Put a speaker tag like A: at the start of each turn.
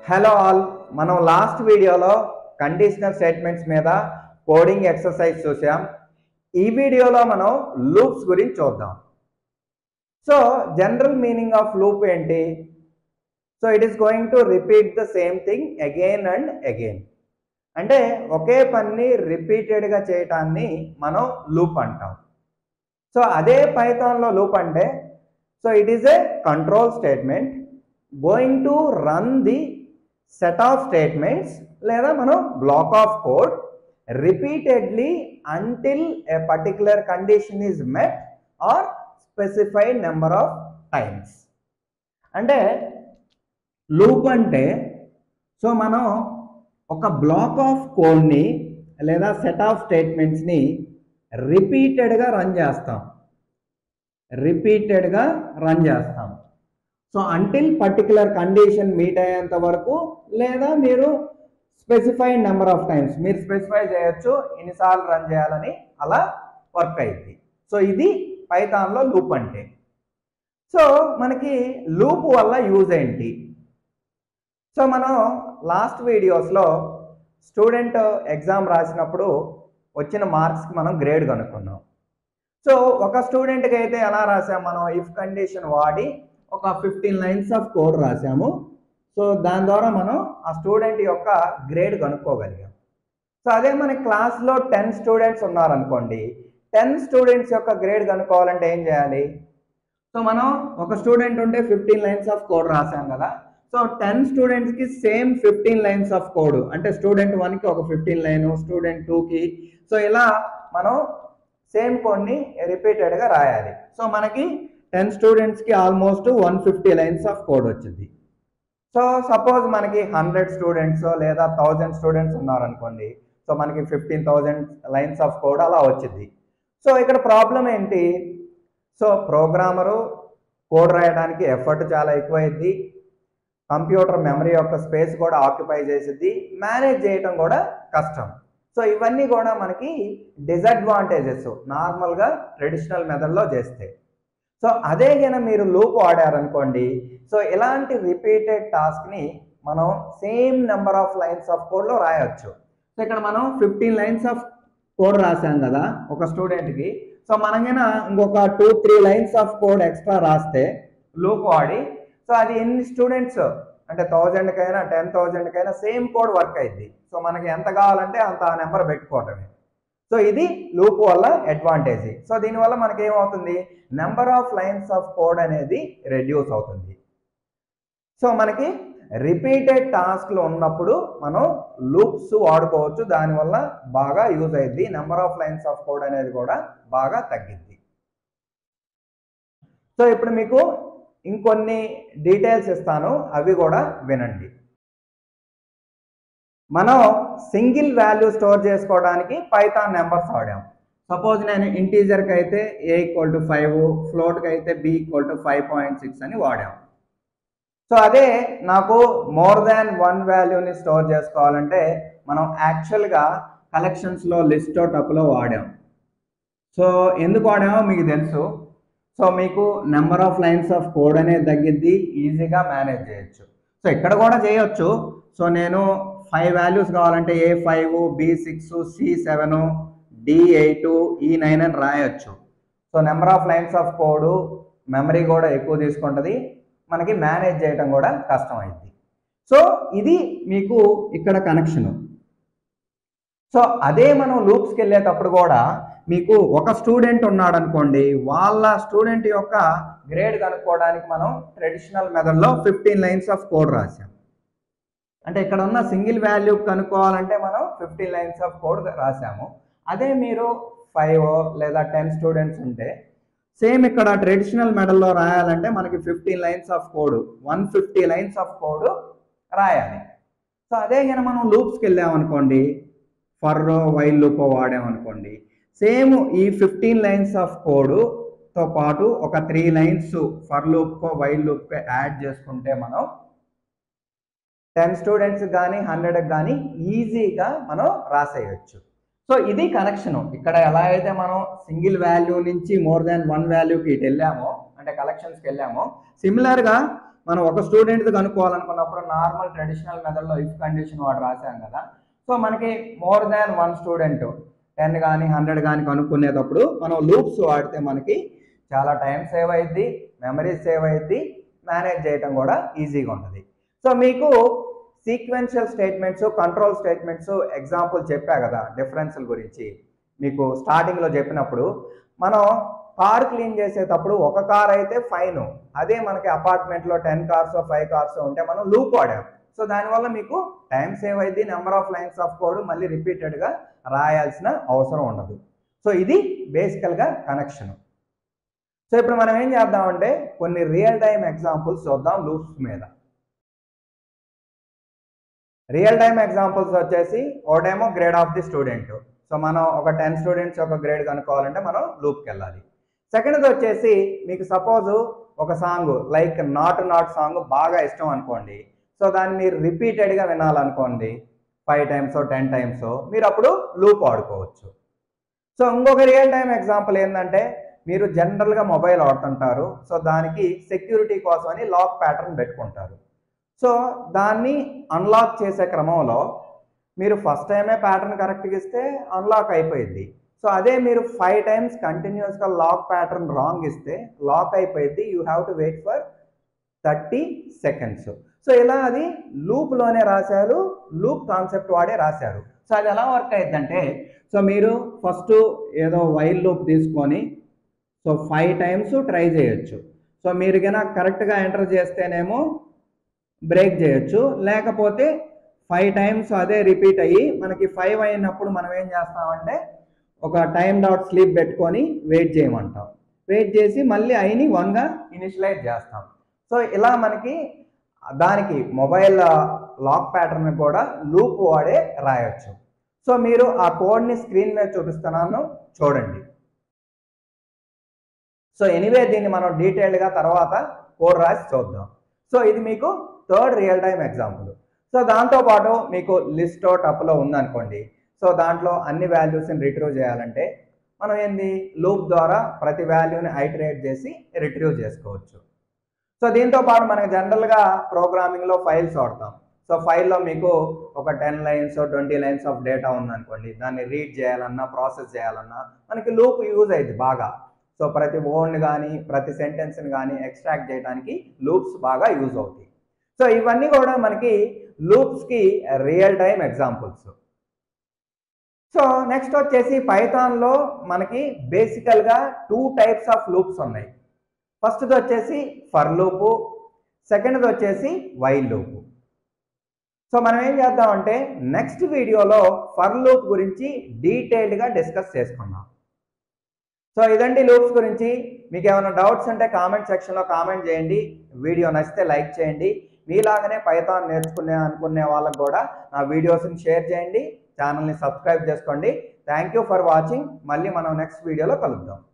A: hello all మనం last వీడియోలో conditional statements మీద కోడింగ్ ఎక్సర్సైజ్ చూసాం ఈ వీడియోలో మనం లూప్స్ గురించి చూద్దాం so general meaning of loop ఏంటి so it is going to repeat the same thing again and again అంటే ఒకే పని రిపీటెడ్గా చేయటాన్ని మనం లూప్ అంటాం సో అదే పైథాన్లో లూప్ అంటే so it is a control statement going to run the set of statements లేదా మనం block of code repeatedly until a particular condition is met or specified number of times అంటే loop అంటే so మనం ఒక black of కోడ్ని లేదా set of స్టేట్మెంట్స్ని రిపీటెడ్గా run చేస్తాం రిపీటెడ్గా రన్ చేస్తాం so until particular condition meet అయ్యేంత వరకు లేదా మీరు స్పెసిఫైడ్ నెంబర్ ఆఫ్ టైమ్స్ మీరు స్పెసిఫై చేయొచ్చు ఎన్నిసార్లు రన్ చేయాలని అలా వర్క్ అయింది సో ఇది పైథాన్లో లూప్ అంటే సో మనకి లూప్ వల్ల యూజ్ ఏంటి సో మనం లాస్ట్ వీడియోస్లో స్టూడెంట్ ఎగ్జామ్ రాసినప్పుడు వచ్చిన మార్క్స్కి మనం గ్రేడ్ కనుక్కున్నాం సో ఒక స్టూడెంట్కి అయితే ఎలా రాసాం మనం ఇఫ్ కండిషన్ వాడి ఒక ఫిఫ్టీన్ లైన్స్ ఆఫ్ కోడ్ రాసాము సో దాని ద్వారా మనం ఆ స్టూడెంట్ యొక్క గ్రేడ్ కనుక్కోగలిగాం సో అదే మన క్లాస్లో టెన్ స్టూడెంట్స్ ఉన్నారనుకోండి టెన్ స్టూడెంట్స్ యొక్క గ్రేడ్ కనుక్కోవాలంటే ఏం చేయాలి సో మనం ఒక స్టూడెంట్ ఉంటే ఫిఫ్టీన్ లైన్స్ ఆఫ్ కోడ్ రాసాం కదా సో టెన్ స్టూడెంట్స్కి same fifteen lines of code అంటే స్టూడెంట్ వన్కి ఒక ఫిఫ్టీన్ లైన్ స్టూడెంట్ టూకి సో ఇలా మనం సేమ్ కోడ్ని రిపీటెడ్గా రాయాలి సో మనకి టెన్ స్టూడెంట్స్కి almost one fifty lines of code వచ్చింది సో సపోజ్ మనకి హండ్రెడ్ స్టూడెంట్స్ లేదా థౌజండ్ స్టూడెంట్స్ ఉన్నారనుకోండి సో మనకి fifteen thousand lines of code అలా వచ్చింది సో ఇక్కడ ప్రాబ్లం ఏంటి సో ప్రోగ్రామరు కోడ్ రాయడానికి ఎఫర్ట్ చాలా ఎక్కువైంది కంప్యూటర్ మెమరీ యొక్క స్పేస్ కూడా ఆక్యుపై చేసిద్ది మేనేజ్ చేయటం కూడా కష్టం సో ఇవన్నీ కూడా మనకి డిసడ్వాంటేజెస్ నార్మల్గా ట్రెడిషనల్ మెథడ్లో చేస్తే సో అదే కనుక మీరు లూప్ వాడారనుకోండి సో ఇలాంటి రిపీటెడ్ టాస్క్ని మనం same number of lines of కోడ్లో రాయొచ్చు సో ఇక్కడ మనం ఫిఫ్టీన్ లైన్స్ ఆఫ్ కోడ్ రాసాం కదా ఒక స్టూడెంట్కి సో మనం కన్నా ఇంకొక two three lines of code extra రాస్తే లూప్ వాడి సో అది ఎన్ని స్టూడెంట్స్ అంటే థౌజండ్కైనా టెన్ థౌజండ్కైనా సేమ్ కోడ్ వర్క్ అయింది సో మనకి ఎంత కావాలంటే అంత ఆ నెంబర్ పెట్టుకోవటమే సో ఇది లూప్ వల్ల అడ్వాంటేజ్ సో దీనివల్ల మనకి ఏమవుతుంది number of lines of code అనేది రెడ్యూస్ అవుతుంది సో మనకి రిపీటెడ్ టాస్క్లు ఉన్నప్పుడు మనం లూప్స్ వాడుకోవచ్చు దానివల్ల బాగా యూజ్ అయింది number of lines of code అనేది కూడా బాగా తగ్గింది సో ఇప్పుడు మీకు ఇంకొన్ని డీటెయిల్స్ ఇస్తాను అవి కూడా వినండి మనం సింగిల్ వాల్యూ స్టోర్ చేసుకోవడానికి పైథాన్ నెంబర్స్ వాడాం సపోజ్ నేను ఇంటీజర్కి అయితే ఏ ఈక్వల్ టు ఫైవ్ ఫ్లోట్కి అయితే b equal to five point six అని వాడాం సో అదే నాకు మోర్ దాన్ వన్ వాల్యూని స్టోర్ చేసుకోవాలంటే మనం యాక్చువల్గా కలెక్షన్స్లో లిస్ట్ టప్లో వాడాం సో ఎందుకు వాడామో మీకు తెలుసు సో మీకు number of lines of code అనేది తగ్గిద్ది ఈజీగా మేనేజ్ చేయొచ్చు సో ఇక్కడ కూడా చేయొచ్చు సో నేను ఫైవ్ వాల్యూస్ కావాలంటే a five b six c seven d eight e nine అని రాయొచ్చు so number of lines of code memory కూడా ఎక్కువ తీసుకుంటుంది మనకి మేనేజ్ చేయటం కూడా కష్టమైంది సో ఇది మీకు ఇక్కడ కనెక్షను సో అదే మనం లూప్స్కి వెళ్ళేటప్పుడు కూడా మీకు ఒక స్టూడెంట్ ఉన్నాడు అనుకోండి వాళ్ళ స్టూడెంట్ యొక్క గ్రేడ్ కనుక్కోవడానికి మనం ట్రెడిషనల్ మెథడ్లో ఫిఫ్టీన్ లైన్స్ ఆఫ్ కోడ్ రాసాం అంటే ఇక్కడ ఉన్న సింగిల్ వాల్యూ కనుక్కోవాలంటే మనం ఫిఫ్టీన్ లైన్స్ ఆఫ్ కోడ్ రాసాము అదే మీరు ఫైవ్ లేదా టెన్ స్టూడెంట్స్ ఉంటే సేమ్ ఇక్కడ ట్రెడిషనల్ మెడల్లో రాయాలంటే మనకి fifteen lines of code one fifty lines of code రాయాలి సో అదే కనుక మనం లూప్స్కి వెళ్ళామనుకోండి ఫర్ వైల్ లూప్ వాడామనుకోండి సేమ్ ఈ ఫిఫ్టీన్ లైన్స్ ఆఫ్ కోడ్తో పాటు ఒక త్రీ లైన్స్ ఫర్ లూప్కో వైల్ లూప్కో యాడ్ చేసుకుంటే మనం టెన్ స్టూడెంట్స్ కానీ హండ్రెడ్కి కానీ ఈజీగా మనం రాసేయచ్చు సో ఇది కనెక్షను ఇక్కడ ఎలా అయితే మనం సింగిల్ వాల్యూ నుంచి మోర్ దాన్ వన్ వాల్యూకి ఇటు వెళ్ళామో అంటే కలెక్షన్స్కి వెళ్ళామో సిమిలర్గా మనం ఒక స్టూడెంట్ కనుక్కోవాలనుకున్నప్పుడు నార్మల్ ట్రెడిషనల్ మెథడ్లో ఇఫ్ కండిషన్ వాడు రాశాం కదా సో మనకి more than one student ten కానీ హండ్రెడ్ కానీ కనుక్కునేటప్పుడు మనం లూప్స్ వాడితే మనకి చాలా టైం సేవ్ అయింది మెమరీ సేవ్ అయింది మేనేజ్ చేయటం కూడా ఈజీగా ఉంటుంది సో మీకు sequential statements control statements example చెప్పా కదా డిఫరెన్స్ల గురించి మీకు స్టార్టింగ్లో చెప్పినప్పుడు మనం కార్ క్లీన్ చేసేటప్పుడు ఒక కార్ అయితే ఫైన్ అదే మనకి అపార్ట్మెంట్లో టెన్ కార్స్ ఫైవ్ కార్స్ ఉంటే మనం లూప్ వాడాం సో దానివల్ల మీకు టైం సేవ్ అయింది number of lines of code మళ్ళీ రిపీటెడ్గా రాయాల్సిన అవసరం ఉండదు సో ఇది బేసికల్గా కనెక్షన్ సో ఇప్పుడు మనం ఏం చేద్దామంటే కొన్ని రియల్ టైం ఎగ్జాంపుల్స్ చూద్దాం లూప్స్ మీద రియల్ టైం ఎగ్జాంపుల్స్ వచ్చేసి ఒకటేమో grade of the student so మనం ఒక టెన్ స్టూడెంట్స్ ఒక గ్రేడ్ కనుక్కోవాలంటే మనం లూప్కి వెళ్ళాలి సెకండ్ది వచ్చేసి మీకు సపోజ్ ఒక song like not not song బాగా ఇష్టం అనుకోండి సో దాన్ని మీరు రిపీటెడ్గా వినాలనుకోండి ఫైవ్ టైమ్స్ టెన్ టైమ్స్ మీరు అప్పుడు లూప్ వాడుకోవచ్చు సో ఇంకొక రియల్ టైం ఎగ్జాంపుల్ ఏంటంటే మీరు జనరల్గా మొబైల్ వాడుతుంటారు సో దానికి సెక్యూరిటీ కోసం అని లాక్ ప్యాటర్న్ పెట్టుకుంటారు సో దాన్ని అన్లాక్ చేసే క్రమంలో మీరు ఫస్ట్ టైమే ప్యాటర్న్ కరెక్ట్గా ఇస్తే అన్లాక్ అయిపోయింది సో అదే మీరు ఫైవ్ టైమ్స్ కంటిన్యూస్గా లాక్ ప్యాటర్న్ రాంగ్ ఇస్తే లాక్ అయిపోయింది you have to wait for thirty seconds so ఇలా అది లూప్లోనే రాశారు లూప్ కాన్సెప్ట్ వాడే రాశారు సో అది ఎలా వర్క్ అయ్యిద్దంటే సో మీరు ఫస్ట్ ఏదో వైల్ లూప్ తీసుకొని సో ఫైవ్ టైమ్స్ ట్రై చేయొచ్చు సో మీరు కనుక కరెక్ట్గా ఎంటర్ చేస్తేనేమో బ్రేక్ చేయొచ్చు లేకపోతే ఫైవ్ టైమ్స్ అదే రిపీట్ అయ్యి మనకి ఫైవ్ అయినప్పుడు మనం ఏం చేస్తామంటే ఒక టైం డాట్ స్లీప్ పెట్టుకొని వెయిట్ చేయమంటాం వెయిట్ చేసి మళ్ళీ ఐని వన్గా ఇనిషియలైజ్ చేస్తాం సో ఇలా మనకి దానికి మొబైల్ లాక్ ప్యాటర్న్ కూడా లూప్ వాడే రాయొచ్చు సో మీరు ఆ కోడ్ని స్క్రీన్ మీద చూపిస్తున్నాను చూడండి సో ఎనీవే దీన్ని మనం డీటెయిల్డ్గా తర్వాత కోడ్ రాసి చూద్దాం సో ఇది మీకు third real time example so దాంతోపాటు మీకు లిస్ట్ టప్లో ఉందనుకోండి సో దాంట్లో అన్ని వాల్యూస్ని రిట్రీవ్ చేయాలంటే మనం ఏంది లూప్ ద్వారా ప్రతి వాల్యూని ఐటరేట్ చేసి రిట్రీవ్ చేసుకోవచ్చు సో దీంతో పాటు మనకి జనరల్గా ప్రోగ్రామింగ్లో ఫైల్స్ వాడతాం సో ఫైల్లో మీకు ఒక ten lines twenty lines of data ఉందనుకోండి దాన్ని రీడ్ చేయాలన్నా ప్రాసెస్ చేయాలన్నా మనకి లూప్ యూజ్ అయింది బాగా సో ప్రతి వర్డ్ని కానీ ప్రతి సెంటెన్స్ని కానీ ఎక్స్ట్రాక్ట్ చేయడానికి లూప్స్ బాగా యూజ్ అవుతాయి సో ఇవన్నీ కూడా మనకి లూప్స్కి real time examples so next వచ్చేసి పైథాన్లో మనకి బేసికల్గా టూ టైప్స్ ఆఫ్ లూప్స్ ఉన్నాయి ఫస్ట్ది వచ్చేసి ఫర్ లూపు సెకండ్ది వచ్చేసి వైల్ లూపు సో మనం ఏం చేద్దామంటే నెక్స్ట్ వీడియోలో ఫర్ లూప్ గురించి డీటెయిల్డ్గా డిస్కస్ చేసుకుందాం సో ఇదండి లూప్స్ గురించి మీకు ఏమైనా డౌట్స్ ఉంటే కామెంట్ సెక్షన్లో కామెంట్ చేయండి వీడియో నచ్చితే లైక్ చేయండి మీలాగనే పైథాన్ నేర్చుకునే అనుకునే వాళ్ళకు కూడా నా వీడియోస్ని షేర్ చేయండి ఛానల్ని సబ్స్క్రైబ్ చేసుకోండి థ్యాంక్ యూ ఫర్ వాచింగ్ మళ్ళీ మనం నెక్స్ట్ వీడియోలో కలుద్దాం